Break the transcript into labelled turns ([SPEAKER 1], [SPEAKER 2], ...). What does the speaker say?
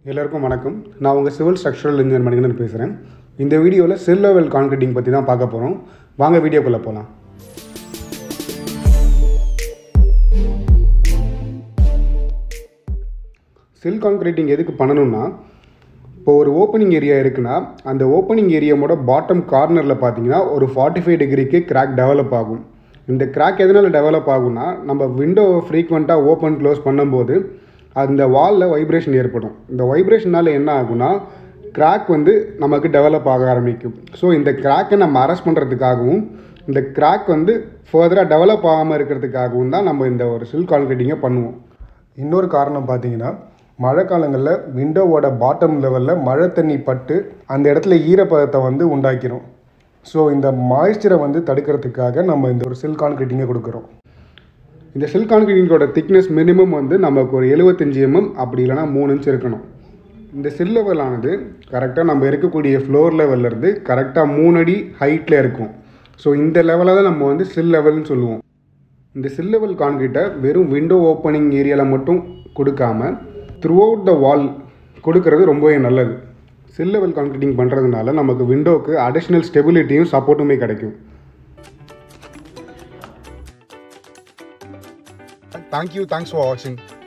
[SPEAKER 1] எல்லாருக்கும் வணக்கம் நான் உங்கள் சிவில் ஸ்ட்ரக்சரல் இன்ஜினியர் மணிகண்டன் பேசுகிறேன் இந்த வீடியோவில் செல் லெவல் கான்கிரீட்டிங் பற்றி தான் பார்க்க போகிறோம் வாங்க வீடியோக்குள்ளே போகலாம் செல் கான்கிரீட்டிங் எதுக்கு பண்ணணும்னா இப்போ ஒரு ஓப்பனிங் ஏரியா இருக்குன்னா அந்த ஓப்பனிங் ஏரியாவோட பாட்டம் கார்னரில் பார்த்தீங்கன்னா ஒரு ஃபார்ட்டி ஃபைவ் டிகிரிக்கு கிராக் டெவலப் ஆகும் இந்த கிராக் எதனால் டெவலப் ஆகும்னா நம்ம விண்டோவை ஃப்ரீக்வெண்ட்டாக ஓப்பன் க்ளோஸ் பண்ணும்போது அந்த வாலில் வைப்ரேஷன் ஏற்படும் இந்த வைப்ரேஷனால் என்ன ஆகும்னா கிராக் வந்து நமக்கு டெவலப் ஆக ஆரம்பிக்கும் ஸோ இந்த கிராக்கை நம்ம அரெஸ்ட் பண்ணுறதுக்காகவும் இந்த கிராக் வந்து ஃபர்தராக டெவலப் ஆகாமல் இருக்கிறதுக்காகவும் தான் நம்ம இந்த ஒரு சில் கான்கிரீட்டிங்கை பண்ணுவோம் இன்னொரு காரணம் பார்த்தீங்கன்னா மழை காலங்களில் விண்டோவோட பாட்டம் லெவலில் மழை தண்ணி பட்டு அந்த இடத்துல ஈரப்பதத்தை வந்து உண்டாக்கிடும் ஸோ இந்த மாய்ஸ்சரை வந்து தடுக்கிறதுக்காக நம்ம இந்த ஒரு சில் கான்கிரீட்டிங்கை கொடுக்குறோம் இந்த சில் கான்கிரீட்டிங்கோட திக்னஸ் மினிமம் வந்து நமக்கு ஒரு எழுபத்தஞ்சி எம்எம் அப்படி இல்லைனா மூணு இன்ச் இருக்கணும் இந்த சில் லெவலானது கரெக்டாக நம்ம இருக்கக்கூடிய ஃப்ளோர் லெவல்லேருந்து கரெக்டாக மூணு அடி ஹைட்டில் இருக்கும் ஸோ இந்த லெவலை தான் நம்ம வந்து சில் லெவல்னு சொல்லுவோம் இந்த சில் லெவல் கான்கிரீட்டை வெறும் விண்டோ ஓப்பனிங் ஏரியாவில் மட்டும் கொடுக்காம த்ரூ அவுட் த வால் கொடுக்கறது ரொம்பவே நல்லது சில் லெவல் கான்கிரீட்டிங் பண்ணுறதுனால நமக்கு விண்டோவுக்கு அடிஷ்னல் ஸ்டெபிலிட்டியும் சப்போர்ட்டுமே கிடைக்கும் தேங்க்யூ தேங்க்ஸ் ஃபார் வாட்சிங்